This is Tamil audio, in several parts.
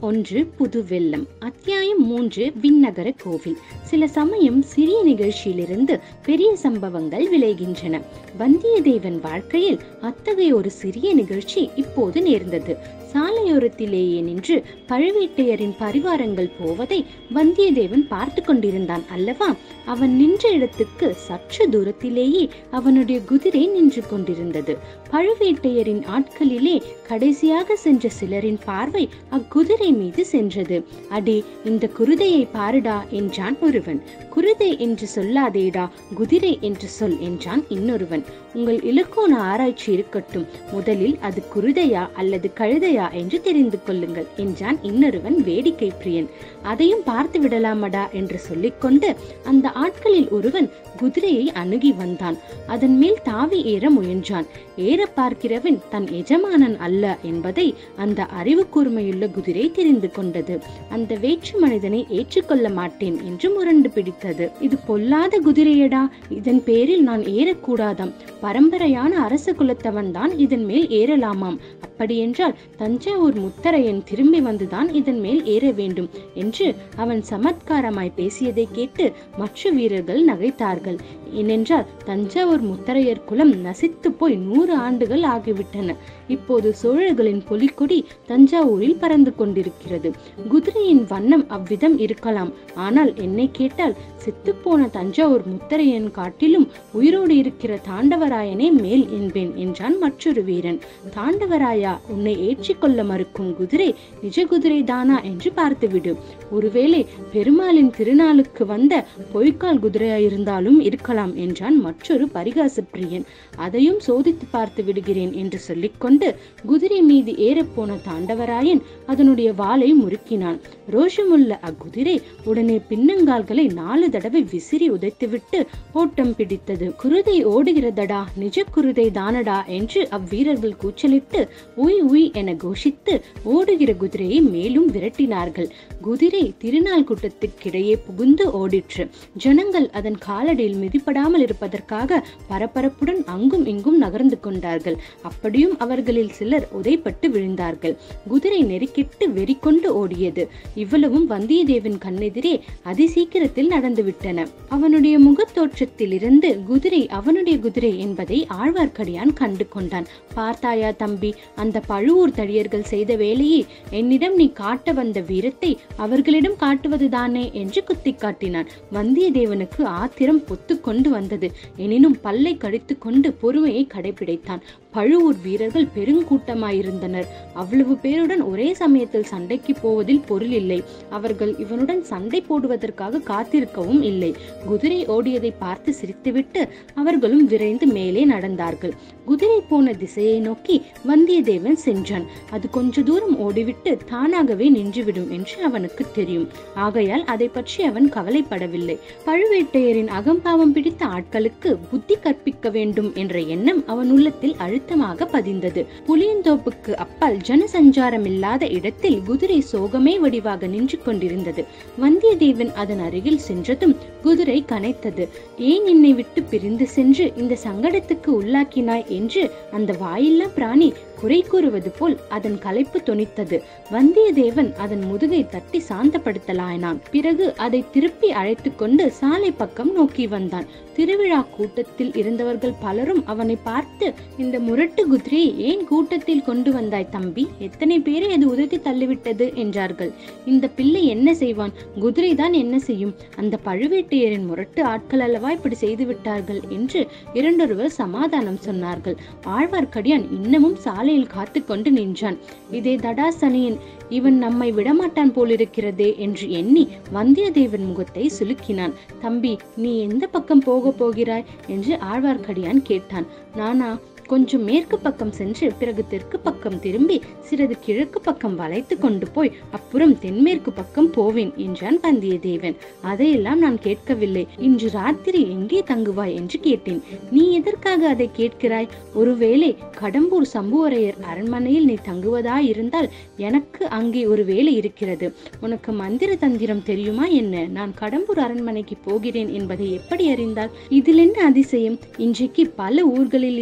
ஒன்று புது வெள்ளம் அத்தியாயம் மூன்று விண்ணகர கோவில் சில சமயம் சிறிய நிகழ்ச்சியிலிருந்து பெரிய சம்பவங்கள் விளைகின்றன வந்தியத்தேவன் வாழ்க்கையில் அத்தகைய ஒரு சிறிய நிகழ்ச்சி இப்போது நேர்ந்தது சாலையோரத்திலேயே நின்று பழுவேட்டையரின் பரிவாரங்கள் போவதை வந்தியத்தேவன் பார்த்து கொண்டிருந்தான் அல்லவா அவன் நின்ற இடத்துக்கு சற்று தூரத்திலேயே அவனுடைய குதிரை நின்று கொண்டிருந்தது பழுவேட்டையரின் ஆட்களிலே கடைசியாக சென்ற சிலரின் பார்வை அக்குதிரை மீது சென்றது அடே இந்த குருதையை பாருடா என்றான் ஒருவன் குருதை என்று சொல்லாதேடா குதிரை என்று சொல் என்றான் இன்னொருவன் உங்கள் இலக்கோண ஆராய்ச்சி இருக்கட்டும் முதலில் அது குருதையா அல்லது கழுதையா என்று தெரிந்து கொள்ளுங்கள் என்றான் இன்னொருவன் வேடிக்கை பிரியன் அதையும் பார்த்து விடலாமடா என்று சொல்லிக்கொண்டு அந்த ஆட்களில் ஒருவன் குதிரையை அணுகி வந்தான் அதன் மேல் தாவி ஏற முயன்றான் ஏற பார்க்கிறவன் தன் எஜமானன் அல்ல என்பதை அந்த அறிவு கூர்மையுள்ள குதிரை தெரிந்து கொண்டது அந்த வேற்று மனிதனை ஏற்றுக்கொள்ள மாட்டேன் என்று முரண்டு பிடித்தது இது பொல்லாத குதிரையடா இதன் பேரில் நான் ஏறக்கூடாதாம் பரம்பரையான அரச குலத்தவன் தான் இதன் மேல் ஏறலாமாம் அப்படியென்றால் தஞ்சாவூர் முத்தரையன் திரும்பி வந்துதான் இதன் மேல் ஏற வேண்டும் என்று அவன் சமத்காரமாய் பேசியதை கேட்டு மற்ற வீரர்கள் நகைத்தார்கள் ஏனென்றால் தஞ்சாவூர் முத்தரையர் குலம் நசித்து போய் நூறு ஆண்டுகள் ஆகிவிட்டன இப்போது சோழர்களின் பொலிக்கொடி தஞ்சாவூரில் பறந்து கொண்டிருக்கிறது குதிரையின் வண்ணம் அவ்விதம் இருக்கலாம் ஆனால் என்னை கேட்டால் செத்துப்போன தஞ்சாவூர் முத்தரையன் காட்டிலும் உயிரோடு இருக்கிற தாண்டவராயனே மேல் என்பேன் என்றான் மற்றொரு வீரன் தாண்டவராயா உன்னை ஏற்றிக்கொள்ள மறுக்கும் குதிரை நிஜ குதிரை தானா என்று பார்த்துவிடு ஒருவேளை பெருமாளின் திருநாளுக்கு வந்த பொய்க்கால் குதிரையாயிருந்தாலும் இருக்கலாம் என்றான் மற்றொரு பரிகாச பிரியன் அதையும் சோதித்து பார்த்து விடுகிறேன் என்று சொல்லிக்கொண்டு குதிரை மீது ஏறப்போன தாண்டவராயன் அதனுடைய வாளை முறுக்கினான் ரோஷமுள்ள அக்குதிரை உடனே பின்னங்கால்களை நாலு தடவை விசிறி உதைத்துவிட்டு ஓட்டம் பிடித்தது குருதை ஓடுகிறதடா நிஜ குருதை தானடா என்று அவ்வீரர்கள் கூச்சலிட்டு உய் உய் என கோஷித்து ஓடுகிற குதிரையை மேலும் விரட்டினார்கள் குதிரை திருநாள் கூட்டத்துக்கிடையே புகுந்து ஓடிற்று ஜனங்கள் அதன் காலடியில் மிதிப்படாமல் இருப்பதற்காக பரபரப்புடன் அங்கும் இங்கும் நகர்ந்து கொண்டார்கள் அப்படியும் அவர்களில் சிலர் உதைப்பட்டு விழுந்தார்கள் குதிரை நெருக்கிட்டு வெறி கொண்டு ஓடியது இவ்வளவும் வந்தியத்தேவன் கண்ணெதிரே அதிசீக்கிரத்தில் நடந்துவிட்டன அவனுடைய முகத்தோற்றத்தில் இருந்து குதிரை அவனுடைய குதிரை என்பதை ஆழ்வார்க்கடியான் கண்டு கொண்டான் பார்த்தாயா தம்பி அந்த பழுவூர் தடியர்கள் செய்த வேலையை என்னிடம் நீ காட்ட வந்த வீரத்தை அவர்களிடம் காட்டுவதுதானே என்று குத்தி காட்டினான் வந்தியத்தேவனுக்கு ஆத்திரம் பொத்து கொண்டு வந்தது எனினும் பல்லை கடித்து கொண்டு பொறுமையை கடைபிடித்தான் பழுவூர் வீரர்கள் பெருங்கூட்டமாயிருந்தனர் அவ்வளவு பேருடன் ஒரே சமயத்தில் சண்டைக்கு போவதில் பொருள் இல்லை அவர்கள் இவனுடன் சண்டை போடுவதற்காக காத்திருக்கவும் இல்லை குதிரை ஓடியதை பார்த்து சிரித்துவிட்டு அவர்களும் விரைந்து மேலே நடந்தார்கள் குதிரை போன திசையை நோக்கி வந்தியத்தேவன் சென்றான் அது கொஞ்ச தூரம் ஓடிவிட்டு தானாகவே நின்றுவிடும் என்று அவனுக்கு தெரியும் ஆகையால் அதை பற்றி அவன் கவலைப்படவில்லை பழுவேட்டையரின் அகம்பாவம் பிடித்த ஆட்களுக்கு புத்தி கற்பிக்க வேண்டும் என்ற எண்ணம் அவன் உள்ளத்தில் அழுத்தமாக பதிந்தது புளியந்தோப்புக்கு அப்பால் ஜனசஞ்சாரம் இல்லாத இடத்தில் குதிரை சோகமே வடிவாக நின்று கொண்டிருந்தது வந்தியத்தேவன் அதன் அருகில் சென்றதும் குதிரை கனைத்தது ஏன் என்னை விட்டு பிரிந்து சென்று இந்த சங்கடத்துக்கு உள்ளாக்கினாய் என்று அந்த வாயில்லா பிராணி குறை கூறுவது போல் அதன் களைப்பு தொனித்தது வந்தியத்தேவன் அதன் முதுகை தட்டி சாந்தப்படுத்தலாயினான் பிறகு அதை திருப்பி அழைத்து கொண்டு சாலை பக்கம் நோக்கி வந்தான் திருவிழா கூட்டத்தில் இருந்தவர்கள் பலரும் அவனை பார்த்து இந்த முரட்டு குதிரையை ஏன் கூட்டத்தில் கொண்டு வந்தாய் தம்பி எத்தனை பேரை அது உதைத்து தள்ளிவிட்டது என்றார்கள் இந்த பிள்ளை என்ன செய்வான் குதிரை தான் என்ன செய்யும் அந்த பழுவேட்டையரின் முரட்டு ஆட்கள் அல்லவா இப்படி செய்து விட்டார்கள் என்று இரண்டொருவர் சமாதானம் சொன்னார்கள் ஆழ்வார்க்கடியான் இன்னமும் சாலையில் காத்து கொண்டு நின்றான் இதே தடாசனியன் இவன் நம்மை விடமாட்டான் போலிருக்கிறதே என்று எண்ணி வந்தியத்தேவன் முகத்தை சுலுக்கினான் தம்பி நீ எந்த பக்கம் போக போகிறாய் என்று ஆழ்வார்க்கடியான் கேட்டான் நானா கொஞ்சம் மேற்கு பக்கம் சென்று பிறகு தெற்கு பக்கம் திரும்பி சிறிது கிழக்கு பக்கம் வளைத்து கொண்டு போய் அப்புறம் தென்மேற்கு பக்கம் போவேன் என்றான் வந்தியத்தேவன் அதையெல்லாம் நான் கேட்கவில்லை இன்று ராத்திரி எங்கே தங்குவாய் என்று கேட்டேன் நீ எதற்காக அதை கேட்கிறாய் ஒருவேளை கடம்பூர் சம்புவரையர் அரண்மனையில் நீ தங்குவதாயிருந்தால் எனக்கு அங்கே ஒரு வேலை இருக்கிறது உனக்கு மந்திர தந்திரம் தெரியுமா என்ன நான் கடம்பூர் அரண்மனைக்கு போகிறேன் என்பதை எப்படி அறிந்தால் இதில் என்ன அதிசயம் இன்றைக்கு பல ஊர்களில் இருந்தும்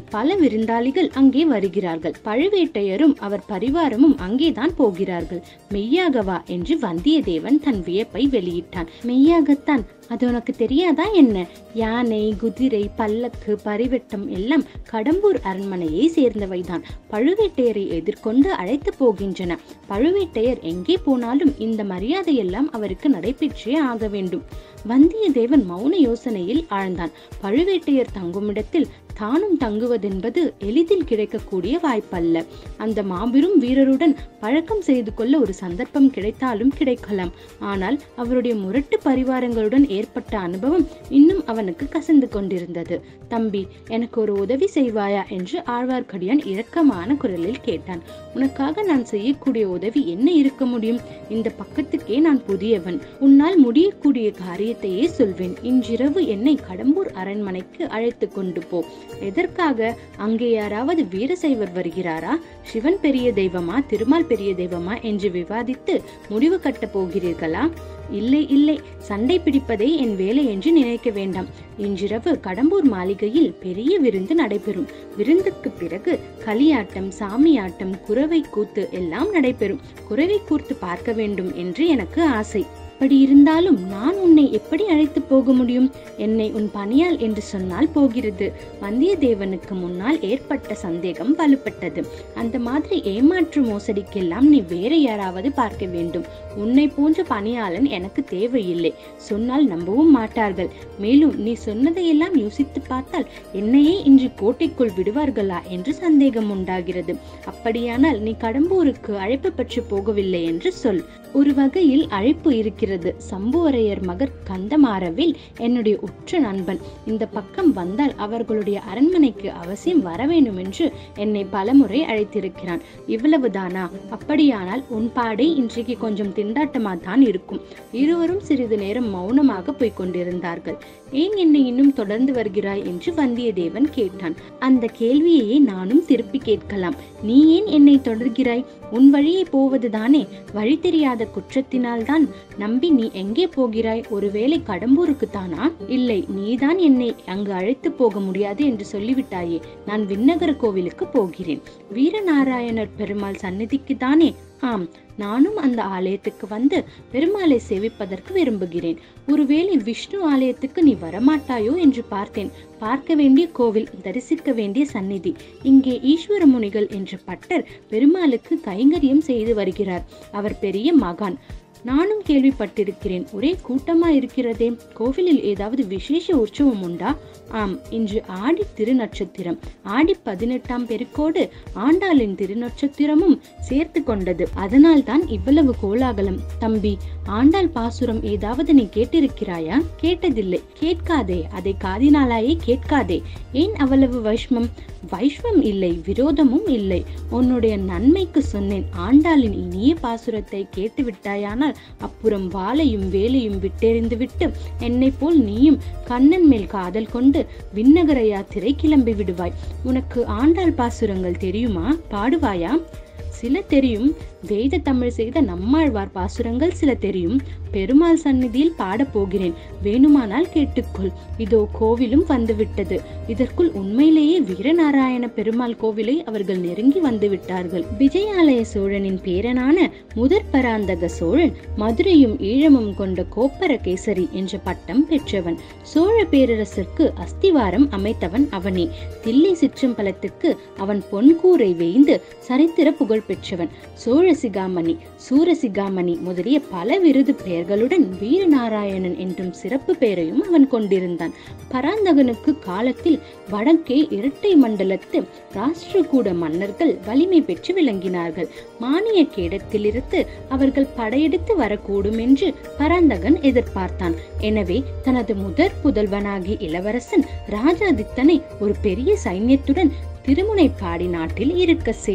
பல விருந்தாளிகள் அங்கே வருகிறார்கள் பழுவேட்டையரும் அவர் பரிவாரமும் அங்கேதான் போகிறார்கள் மெய்யாகவா என்று வந்தியத்தேவன் தன் வியப்பை வெளியிட்டான் மெய்யாகத்தான் அது உனக்கு தெரியாதா என்ன யானை குதிரை பல்லக்கு பரிவட்டம் எல்லாம் கடம்பூர் அரண்மனையை சேர்ந்தவைதான் பழுவேட்டையரை எதிர்கொண்டு அழைத்து போகின்றன பழுவேட்டையர் எங்கே போனாலும் இந்த மரியாதையெல்லாம் அவருக்கு நடைபெற்றே ஆக வேண்டும் வந்தியத்தேவன் மௌன யோசனையில் ஆழ்ந்தான் பழுவேட்டையர் தங்குமிடத்தில் தானும் தங்குவதென்பது எளிதில் கிடைக்கக்கூடிய வாய்ப்பல்ல அந்த மாபெரும் வீரருடன் பழக்கம் செய்து கொள்ள ஒரு சந்தர்ப்பம் கிடைத்தாலும் கிடைக்கலாம் ஆனால் அவருடைய முரட்டு பரிவாரங்களுடன் ஏற்பட்ட அனுபவம் இன்னும் அவனுக்கு கசந்து கொண்டிருந்தது தம்பி எனக்கு ஒரு உதவி செய்வாயா என்று ஆழ்வார்க்கடியான் இரக்கமான குரலில் கேட்டான் உனக்காக நான் செய்யக்கூடிய உதவி என்ன இருக்க முடியும் இந்த பக்கத்துக்கே நான் புதியவன் உன்னால் முடியக்கூடிய காரியத்தையே சொல்வேன் இன்றிரவு என்னை கடம்பூர் அரண்மனைக்கு அழைத்து கொண்டு போ எதற்காக அங்கே யாராவது வீரசைவர் வருகிறாரா சிவன் பெரிய தெய்வமா திருமால் பெரிய தெய்வமா என்று விவாதித்து முடிவு கட்டப் போகிறீர்களா இல்லை இல்லை சண்டை பிடிப்பதே என் வேலை என்று நினைக்க வேண்டாம் இன்றிரவு கடம்பூர் மாளிகையில் பெரிய விருந்து நடைபெறும் விருந்துக்கு பிறகு களியாட்டம் சாமியாட்டம் குறவை கூத்து எல்லாம் நடைபெறும் குறவை கூத்து பார்க்க வேண்டும் என்று எனக்கு ஆசை அப்படி இருந்தாலும் நான் உன்னை எப்படி அழைத்து போக முடியும் என்னை உன் பணியால் என்று சொன்னால் போகிறது வந்தியத்தேவனுக்கு முன்னால் ஏற்பட்ட சந்தேகம் வலுப்பட்டது அந்த மாதிரி ஏமாற்று மோசடிக்கெல்லாம் நீ வேற யாராவது பார்க்க வேண்டும் உன்னை போன்ற பணியாளன் எனக்கு தேவையில்லை சொன்னால் நம்பவும் மாட்டார்கள் மேலும் நீ சொன்னதையெல்லாம் யோசித்து பார்த்தால் என்னையே இன்று கோட்டைக்குள் விடுவார்களா என்று சந்தேகம் உண்டாகிறது அப்படியானால் நீ கடம்பூருக்கு அழைப்பு பெற்று போகவில்லை என்று சொல் ஒரு வகையில் அழைப்பு இருக்கிறது சம்புவரையர் மகர் கந்தமாறவில் என்னுடைய உற்ற நண்பன் இந்த பக்கம் வந்தால் அவர்களுடைய அரண்மனைக்கு அவசியம் வர வேண்டும் என்று என்னை பலமுறை அழைத்திருக்கிறான் இவ்வளவுதானா அப்படியானால் உன் பாடே இன்றைக்கு கொஞ்சம் திண்டாட்டமா தான் இருக்கும் இருவரும் சிறிது நேரம் மௌனமாக போய்க் கொண்டிருந்தார்கள் ஏன் என்னை இன்னும் தொடர்ந்து வருகிறாய் என்று வந்தியத்தேவன் கேட்டான் அந்த கேள்வியையே நானும் திருப்பி கேட்கலாம் நீ ஏன் என்னை தொடர்கிறாய் உன் வழியே போவதுதானே வழி தெரியாத குற்றத்தினால் தான் நம்பி நீ எங்கே போகிறாய் ஒருவேளை கடம்பூருக்கு தானா இல்லை நீதான் என்னை அங்கு அழைத்து போக முடியாது என்று சொல்லிவிட்டாயே நான் விண்ணகர கோவிலுக்கு போகிறேன் வீரநாராயணர் பெருமாள் சந்நிதிக்கு தானே ஆம் நானும் அந்த ஆலயத்துக்கு வந்து பெருமாளை சேவிப்பதற்கு விரும்புகிறேன் ஒருவேளை விஷ்ணு ஆலயத்துக்கு நீ வரமாட்டாயோ என்று பார்த்தேன் பார்க்க வேண்டிய கோவில் தரிசிக்க வேண்டிய சந்நிதி இங்கே ஈஸ்வர முனிகள் என்ற பட்டர் பெருமாளுக்கு கைங்கரியம் செய்து வருகிறார் அவர் பெரிய மகான் நானும் கேள்விப்பட்டிருக்கிறேன் ஒரே கூட்டமா இருக்கிறதே கோவிலில் ஏதாவது விசேஷ உற்சவம் உண்டா ஆம் இன்று ஆடி திருநட்சத்திரம் ஆடி பதினெட்டாம் பெருக்கோடு ஆண்டாளின் திருநட்சத்திரமும் சேர்த்து கொண்டது அதனால் தான் இவ்வளவு கோலாகலம் தம்பி ஆண்டாள் பாசுரம் ஏதாவது நீ கேட்டிருக்கிறாயா கேட்டதில்லை கேட்காதே அதை காதினாலாயே கேட்காதே ஏன் அவ்வளவு வைஷ்மம் வைஷ்மம் இல்லை விரோதமும் இல்லை உன்னுடைய நன்மைக்கு சொன்னேன் ஆண்டாளின் இனிய பாசுரத்தை கேட்டு விட்டாயானால் அப்புறம் வாளையும் வேலையும் விட்டெறிந்து விட்டு என்னை போல் நீயும் கண்ணன் மேல் காதல் கொண்டு விண்ணகர யாத்திரை கிளம்பி விடுவாய் உனக்கு ஆண்டாள் பாசுரங்கள் தெரியுமா பாடுவாயா சில தெரியும் வேத தமிழ் செய்த நம்மாழ்வார் பாசுரங்கள் சில தெரியும் பெருமாள் சந்நிதியில் பாடப் போகிறேன் வேணுமானால் கேட்டுக்கொள் இதோ கோவிலும் வந்துவிட்டது இதற்குள் உண்மையிலேயே வீரநாராயண பெருமாள் கோவிலை அவர்கள் நெருங்கி வந்து விட்டார்கள் விஜயாலய சோழனின் பேரனான முதற் பராந்தக சோழன் மதுரையும் ஈழமும் கொண்ட கோப்பர கேசரி என்ற பட்டம் பெற்றவன் சோழ பேரரசிற்கு அஸ்திவாரம் அமைத்தவன் அவனே தில்லை சிற்றம்பலத்துக்கு அவன் பொன்கூரை வேய்ந்து சரித்திர புகழ் பெற்றவன் சோழ சிகாமணி சூரசிகாமணி முதலிய பல விருது பெயர்களுடன் வீரநாராயணன் என்றும் சிறப்பு பெயரையும் அவன் கொண்டிருந்தான் பராந்தகனுக்கு காலத்தில் வடக்கே இரட்டை மண்டலத்து ராஷ்டிரகூட மன்னர்கள் வலிமை பெற்று விளங்கினார்கள் மானிய கேடத்திலிருந்து அவர்கள் படையெடுத்து வரக்கூடும் என்று பராந்தகன் எதிர்பார்த்தான் எனவே தனது முதற் புதல்வனாகிய இளவரசன் ராஜாதித்தனை ஒரு பெரிய சைன்யத்துடன் திருமுனைப்பாடி நாட்டில் இருக்க செய்தான்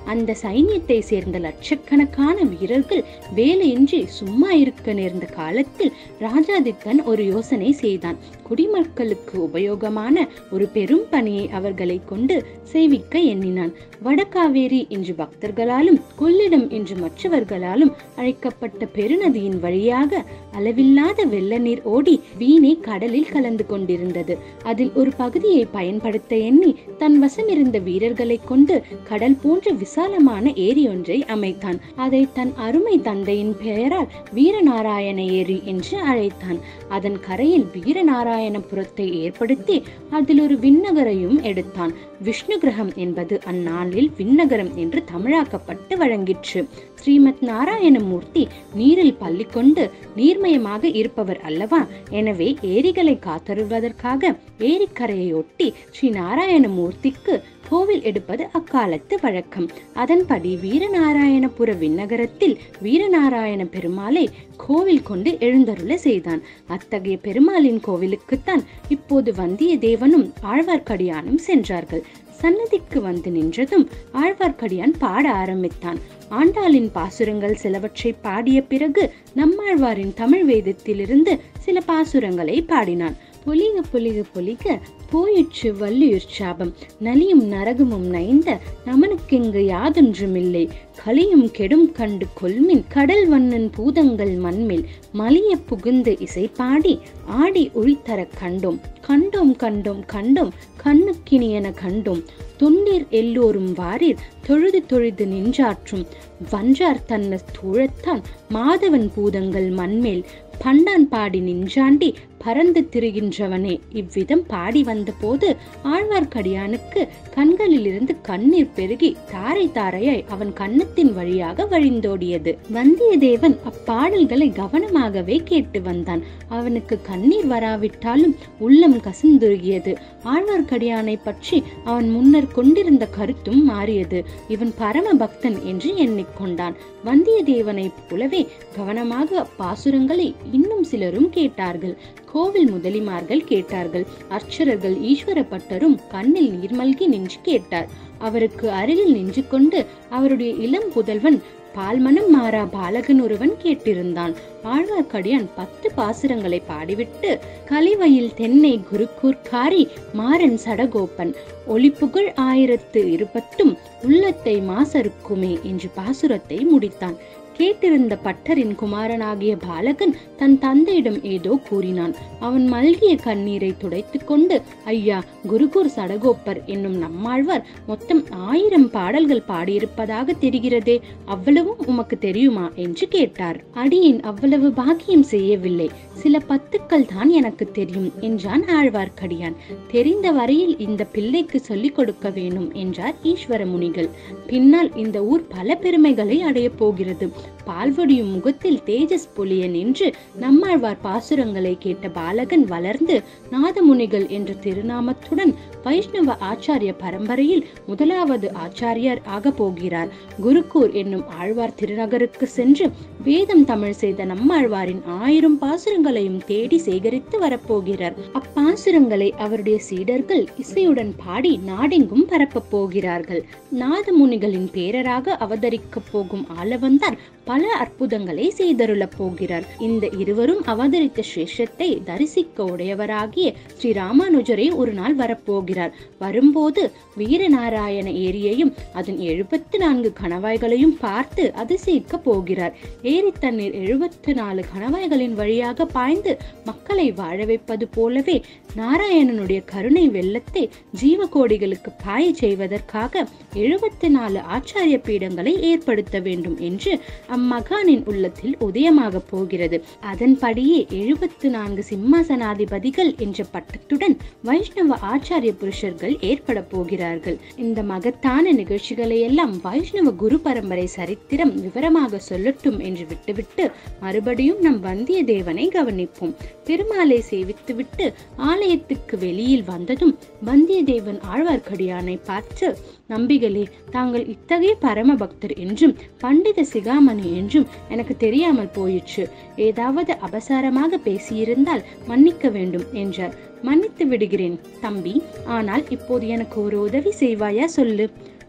அந்த சைன்யத்தை சேர்ந்த லட்சக்கணக்கான வீரர்கள் வேலையின்றி சும்மா இருக்க நேர்ந்த காலத்தில் ராஜாதித்தன் ஒரு யோசனை செய்தான் குடிமக்களுக்கு உபயோகமான ஒரு பெரும் பணியை அவர்களை கொண்டு செய்விக்க எண்ணினான் வடகாவேரி என்று பக்தர்களாலும் கொள்ளிடம் என்று மற்றவர்களாலும் அழைக்கப்பட்ட பெருநதியின் வழியாக அளவில்லாத வெள்ள நீர் ஓடி வீணை கடலில் கலந்து கொண்டிருந்தது அதில் ஒரு பகுதியை பயன்படுத்த எண்ணி தன் வசம் இருந்த வீரர்களை கொண்டு கடல் போன்ற விசாலமான ஏரி ஒன்றை அமைத்தான் அதை தன் அருமை தந்தையின் பெயரால் வீரநாராயண ஏரி என்று அழைத்தான் அதன் கரையில் வீரநாராயணபுரத்தை ஏற்படுத்தி அதில் ஒரு விண்ணகரையும் எடுத்தான் விஷ்ணு கிரகம் என்பது அந்நாளில் விண்ணகரம் என்று தமிழாக்கப்பட்டு வழங்கிற்று ஸ்ரீமத் நாராயணமூர்த்தி நீரில் பள்ளி கொண்டு நீர்மயமாக இருப்பவர் அல்லவா எனவே ஏரிகளை காத்தருவதற்காக ஏரிக்கரையை ஒட்டி ஸ்ரீ நாராயணமூர்த்திக்கு கோவில் எடுப்பது அக்காலத்து வழக்கம் அதன்படி வீரநாராயணபுர விண்ணகரத்தில் வீரநாராயண பெருமாளை கோவில் கொண்டு எழுந்தருள செய்தான் அத்தகைய பெருமாளின் கோவிலுக்குத்தான் இப்போது வந்தியத்தேவனும் ஆழ்வார்க்கடியானும் சென்றார்கள் சன்னதிக்கு வந்து நின்றதும் ஆழ்வார்க்கடியான் பாட ஆரம்பித்தான் ஆண்டாளின் பாசுரங்கள் சிலவற்றை பாடிய பிறகு நம்மாழ்வாரின் தமிழ் வேதத்திலிருந்து சில பாசுரங்களை பாடினான் பொலிக பொலிக பொலிக போயிற்று வள்ளியுர் சாபம் நலியும் நரகமும் நைந்த நமனுக்கிங்கு யாதொன்றுமில்லை கலியும் கெடும் கண்டு கொல்மின் கடல் வண்ணன் பூதங்கள் மண்மில் மலிய புகுந்து இசை பாடி ஆடி ஒளித்தர கண்டோம் கண்டோம் கண்டோம் கண்டோம் கண்ணுக்கினியன கண்டோம் தொண்டீர் எல்லோரும் வாரீர் தொழுது தொழுது நின்றாற்றும் வஞ்சார் தன்ன தூழத்தான் மாதவன் பூதங்கள் மண்மேல் பண்டான் பாடி நின்றாண்டி பறந்து திரிகின்றவனே இவ்விதம் பாடி வந்தபோது ஆழ்வார்க்கடியானுக்கு கண்களிலிருந்து கண்ணீர் பெருகி தாரை தாரையாய் அவன் கன்னத்தின் வழியாக வழிந்தோடியது வந்தியத்தேவன் அப்பாடல்களை கவனமாகவே கேட்டு வந்தான் அவனுக்கு கண்ணீர் வராவிட்டாலும் உள்ளம் கசிந்துருகியது ஆழ்வார்க்கடியானை பற்றி அவன் முன்னர் கொண்டிருந்த கருத்தும் மாறியது இவன் பரம பக்தன் என்று எண்ணிக்கொண்டான் வந்தியத்தேவனைப் போலவே கவனமாக பாசுரங்களை இன்னும் சிலரும் கேட்டார்கள் கோவில் முதலிமார்கள் கேட்டார்கள் அர்ச்சரர்கள் ஈஸ்வரப்பட்டரும் கண்ணில் நீர்மல்கி நின்று கேட்டார் அவருக்கு அருகில் நின்று கொண்டு அவருடைய இளம் புதல்வன் பால்மனம் மாறா பாலகன் ஒருவன் கேட்டிருந்தான் ஆழ்வார்க்கடியான் பத்து பாசுரங்களை பாடிவிட்டு கலிவயில் தென்னை குருக்கூர்காரி மாறன் சடகோப்பன் ஒளிப்புகழ் ஆயிரத்து இருபத்தும் உள்ளத்தை மாசருக்குமே என்று பாசுரத்தை முடித்தான் கேட்டிருந்த பட்டரின் குமாரனாகிய பாலகன் தன் தந்தையிடம் ஏதோ கூறினான் அவன் மல்கிய கண்ணீரை துடைத்துக் கொண்டு ஐயா குருகூர் சடகோப்பர் என்னும் நம்மாழ்வார் மொத்தம் ஆயிரம் பாடல்கள் பாடியிருப்பதாக தெரிகிறதே அவ்வளவும் உமக்கு தெரியுமா என்று கேட்டார் அடியேன் அவ்வளவு பாக்கியம் செய்யவில்லை சில பத்துக்கள் தான் எனக்கு தெரியும் என்றான் ஆழ்வார்க்கடியான் தெரிந்த வரையில் இந்த பிள்ளைக்கு சொல்லிக் கொடுக்க வேண்டும் என்றார் ஈஸ்வர முனிகள் பின்னால் இந்த ஊர் பல பெருமைகளை அடையப் போகிறது பால்வடியும் முகத்தில் தேஜஸ் பொலிய நின்று நம்மாழ்வார் பாசுரங்களை கேட்ட பாலகன் வளர்ந்து நாதமுனிகள் என்ற திருநாமத்துடன் வைஷ்ணவ ஆச்சாரிய பரம்பரையில் முதலாவது ஆச்சாரியர் ஆக போகிறார் குருக்கூர் என்னும் ஆழ்வார் திருநகருக்கு சென்று வேதம் தமிழ் செய்த நம்மாழ்வாரின் ஆயிரம் பாசுரங்களையும் தேடி சேகரித்து வரப்போகிறார் அப்பாசுரங்களை அவருடைய சீடர்கள் இசையுடன் பாடி நாடெங்கும் பரப்பப் போகிறார்கள் நாதமுனிகளின் பேரராக அவதரிக்க போகும் ஆளவந்தார் பல அற்புதங்களை செய்தருளப் போகிறார் இந்த இருவரும் அவதரித்த சிரேஷ்டத்தை தரிசிக்க உடையவராகிய ஸ்ரீ ராமானுஜரே ஒரு நாள் வரப்போகிறார் வரும்போது வீரநாராயண ஏரியையும் அதன் எழுபத்து நான்கு கணவாய்களையும் பார்த்து அதிசயிக்க போகிறார் ஏரி தண்ணீர் எழுபத்து நாலு கணவாய்களின் வழியாக பாய்ந்து மக்களை வாழ வைப்பது போலவே நாராயணனுடைய கருணை வெள்ளத்தை ஜீவகோடிகளுக்கு பாய செய்வதற்காக எழுபத்தி நாலு ஆச்சாரிய பீடங்களை ஏற்படுத்த வேண்டும் என்று அம்மகானின் உள்ளத்தில் உதயமாக போகிறது அதன்படியே எழுபத்து நான்கு சிம்மாசனாதிபதிகள் என்ற பட்டத்துடன் வைஷ்ணவ ஆச்சாரிய புருஷர்கள் ஏற்பட போகிறார்கள் இந்த மகத்தான நிகழ்ச்சிகளை எல்லாம் வைஷ்ணவ குரு பரம்பரை சரித்திரம் விவரமாக சொல்லட்டும் என்று விட்டுவிட்டு மறுபடியும் நம் வந்தியத்தேவனை கவனிப்போம் பெருமாளை சேவித்துவிட்டு ஆலயத்துக்கு வெளியில் வந்ததும் வந்தியத்தேவன் ஆழ்வார்க்கடியானை பார்த்து நம்பிகளே தாங்கள் இத்தகைய பரம பக்தர் என்றும் பண்டித சிகாமணி என்றும் எனக்கு தெரியாமல் போயிற்று ஏதாவது அபசாரமாக பேசியிருந்தால் மன்னிக்க வேண்டும் என்றார் மன்னித்து விடுகிறேன் தம்பி ஆனால் இப்போது எனக்கு ஒரு உதவி செய்வாயா சொல்லு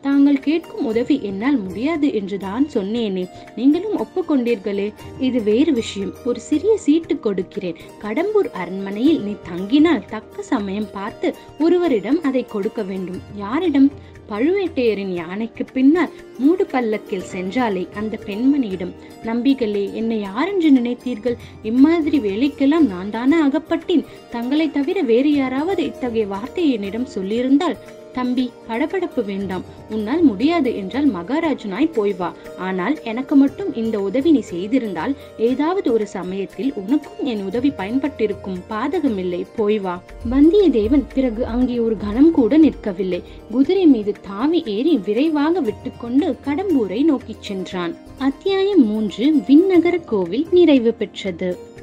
தாங்கள் கேட்கும் உதவி என்னால் முடியாது என்றுதான் சொன்னேனே நீங்களும் ஒப்புக்கொண்டீர்களே இது வேறு விஷயம் ஒரு சிறிய சீட்டு கொடுக்கிறேன் கடம்பூர் அரண்மனையில் நீ தங்கினால் தக்க சமயம் பார்த்து ஒருவரிடம் அதை கொடுக்க வேண்டும் யாரிடம் பழுவேட்டையரின் யானைக்கு பின்னால் மூடு பல்லக்கில் சென்றாலே அந்த பெண்மணியிடம் நம்பிகளே என்னை யாரென்று நினைத்தீர்கள் இம்மாதிரி வேலைக்கெல்லாம் நான் தானே அகப்பட்டேன் தங்களை தவிர வேறு யாராவது இத்தகைய வார்த்தையை என்னிடம் சொல்லியிருந்தால் தம்பி படபடப்பு வேண்டாம் உன்னால் முடியாது என்றால் மகாராஜனாய் போய் வா ஆனால் எனக்கு மட்டும் இந்த உதவி நீ செய்திருந்தால் ஏதாவது ஒரு சமயத்தில் உனக்கும் என் உதவி பயன்பட்டிருக்கும் பாதகமில்லை போய் வா வந்தியத்தேவன் பிறகு அங்கே ஒரு கணம் கூட நிற்கவில்லை குதிரை மீது தாவி ஏறி விரைவாக விட்டுக்கொண்டு கடம்பூரை நோக்கிச் சென்றான் அத்தியாயம் மூன்று விண்ணகர கோவில் நிறைவு பெற்றது